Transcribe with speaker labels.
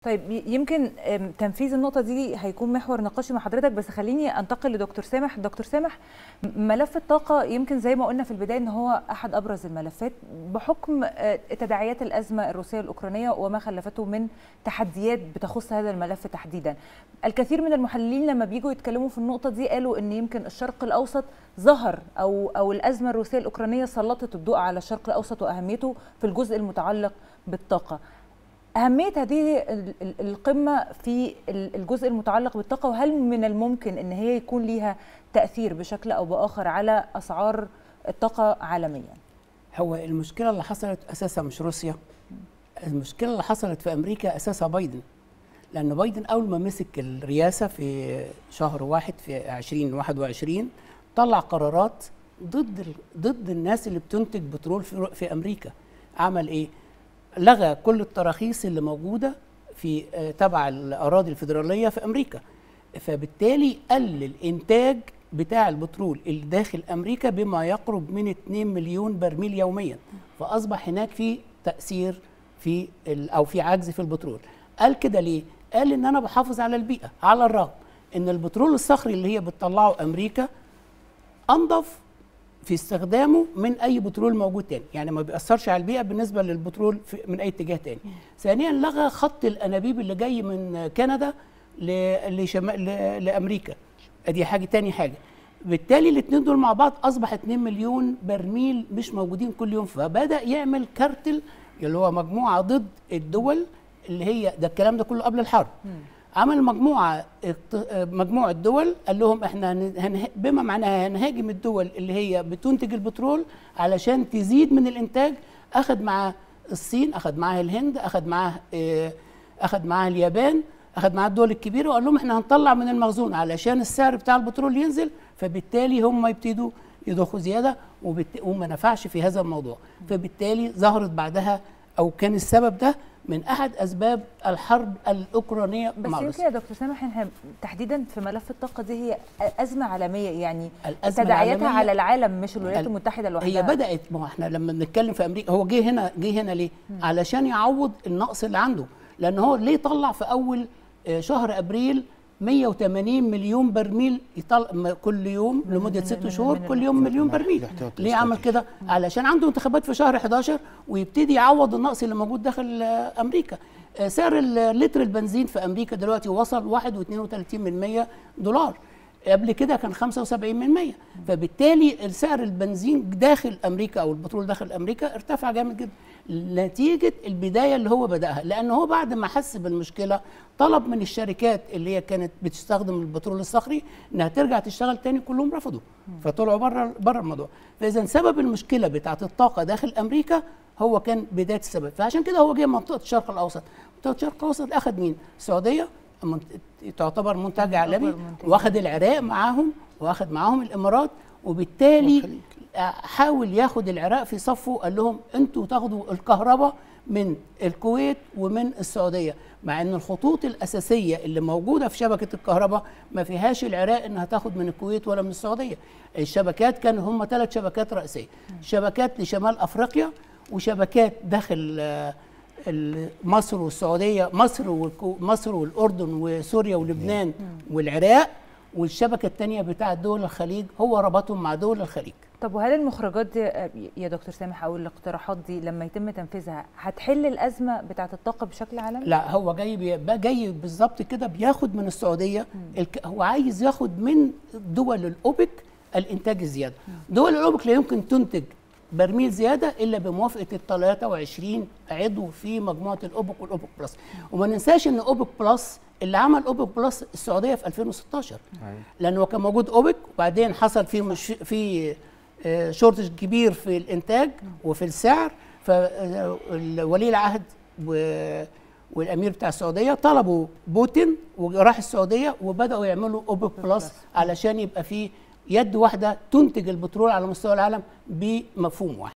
Speaker 1: طيب ي- يمكن أم، تنفيذ النقطة دي هيكون محور نقاشي مع حضرتك بس خليني انتقل لدكتور سامح دكتور سامح م- ملف الطاقة يمكن زي ما قلنا في البداية ان هو احد ابرز الملفات بحكم آه، تداعيات الأزمة الروسية الأوكرانية وما خلفته من تحديات بتخص هذا الملف تحديدا الكثير من المحللين لما بيجوا يتكلموا في النقطة دي قالوا ان يمكن الشرق الأوسط ظهر او او الأزمة الروسية الأوكرانية سلطت الضوء على الشرق الأوسط وأهميته في الجزء المتعلق بالطاقة أهمية هذه ال- ال- القمة في ال- الجزء المتعلق بالطاقة وهل من الممكن أن هي يكون ليها تأثير بشكل أو بآخر على أسعار الطاقة عالميا؟
Speaker 2: هو المشكله اللي حصلت اساسها مش روسيا المشكله اللي حصلت في امريكا اساسها بايدن لان بايدن اول ما مسك الرئاسه في شهر واحد في 2021 طلع قرارات ضد ال- ضد الناس اللي بتنتج بترول في, في امريكا عمل ايه لغى كل التراخيص اللي موجوده في آه، تبع الاراضي الفيدراليه في امريكا فبالتالي قل الانتاج بتاع البترول اللي داخل امريكا بما يقرب من 2 مليون برميل يوميا فاصبح هناك في تاثير في ال- او في عجز في البترول قال كده ليه قال ان انا بحافظ على البيئه على الرغم ان البترول الصخري اللي هي بتطلعه امريكا انضف في استخدامه من اي بترول موجود تاني يعني ما بيأثرش على البيئه بالنسبه للبترول في من اي اتجاه تاني ثانيا لغى خط الانابيب اللي جاي من كندا ل- لشمال ل- لامريكا ادي حاجه تاني حاجه بالتالي الاثنين دول مع بعض اصبح 2 مليون برميل مش موجودين كل يوم فبدا يعمل كارتل اللي هو مجموعه ضد الدول اللي هي ده الكلام ده كله قبل الحرب عمل مجموعه اقت- مجموعه دول قال لهم احنا هن- هنه- بما معناها هنهاجم الدول اللي هي بتنتج البترول علشان تزيد من الانتاج اخذ معاه الصين اخذ معاه الهند اخذ معاه اه، اخذ معاه اليابان اخذ معاه الدول الكبيره وقال لهم احنا هنطلع من المخزون علشان السعر بتاع البترول ينزل فبالتالي هم يبتدوا يضخوا زياده وبت... وما نفعش في هذا الموضوع فبالتالي ظهرت بعدها او كان السبب ده من احد اسباب الحرب الاوكرانيه
Speaker 1: بس
Speaker 2: مع
Speaker 1: يمكن
Speaker 2: روسيا
Speaker 1: يا دكتور سامح احنا تحديدا في ملف الطاقة دي هي أزمة عالمية يعني
Speaker 2: الازمه
Speaker 1: تداعياتها
Speaker 2: العالمية
Speaker 1: على العالم مش الولايات
Speaker 2: ال-
Speaker 1: المتحدة لوحدها
Speaker 2: هي بدات ما هو احنا لما بنتكلم في امريكا هو جه هنا جه هنا ليه؟ علشان يعوض النقص اللي عنده لان هو ليه طلع في اول آه، شهر ابريل 180 مليون برميل يطلع م- كل يوم لمده
Speaker 1: من-
Speaker 2: ست
Speaker 1: من-
Speaker 2: شهور
Speaker 1: من
Speaker 2: كل يوم مليون برميل
Speaker 3: الاحتياطي
Speaker 2: ليه عمل كده؟ علشان عنده انتخابات في شهر 11 ويبتدي يعوض النقص اللي موجود داخل آه، امريكا آه، سعر ال- لتر البنزين في امريكا دلوقتي وصل 1.32 دولار قبل كده كان 75% فبالتالي سعر البنزين داخل امريكا او البترول داخل امريكا ارتفع جامد جدا نتيجه البدايه اللي هو بداها لان هو بعد ما حس بالمشكله طلب من الشركات اللي هي كانت بتستخدم البترول الصخري انها ترجع تشتغل تاني كلهم رفضوا فطلعوا بره بره الموضوع فاذا سبب المشكله بتاعه الطاقه داخل امريكا هو كان بدايه السبب فعشان كده هو جه منطقه الشرق الاوسط منطقه الشرق الاوسط اخذ مين السعوديه منت- تعتبر منتج عالمي
Speaker 1: منتج.
Speaker 2: واخد العراق معاهم واخد معاهم الامارات وبالتالي
Speaker 3: والخليج.
Speaker 2: حاول ياخد العراق في صفه قال لهم انتوا تاخدوا الكهرباء من الكويت ومن السعوديه مع ان الخطوط الاساسيه اللي موجوده في شبكه الكهرباء ما فيهاش العراق انها تاخد من الكويت ولا من السعوديه الشبكات كان هم ثلاث شبكات رئيسيه شبكات لشمال افريقيا وشبكات داخل آه، ال- مصر والسعوديه مصر والكو- مصر والاردن وسوريا ولبنان والعراق والشبكه الثانيه بتاعه دول الخليج هو ربطهم مع دول الخليج
Speaker 1: طب وهل المخرجات دي آه، يا دكتور سامح او الاقتراحات دي لما يتم تنفيذها هتحل الازمه بتاعه الطاقه بشكل عالمي؟
Speaker 2: لا هو جاي بي- بقى جاي بالظبط كده بياخد من السعوديه الك... هو عايز ياخد من دول الاوبك الانتاج الزياده دول الاوبك لا يمكن تنتج برميل زياده الا بموافقه ال 23 عضو في مجموعه الاوبك والاوبك بلس وما ننساش ان اوبك بلس اللي عمل اوبك بلس السعوديه في 2016 لانه كان موجود اوبك وبعدين حصل في مش في آه، شورتج كبير في الانتاج وفي السعر فولي العهد و- والامير بتاع السعوديه طلبوا بوتين وراح السعوديه وبداوا يعملوا اوبك بلس علشان يبقى في يد واحده تنتج البترول على مستوى العالم بمفهوم واحد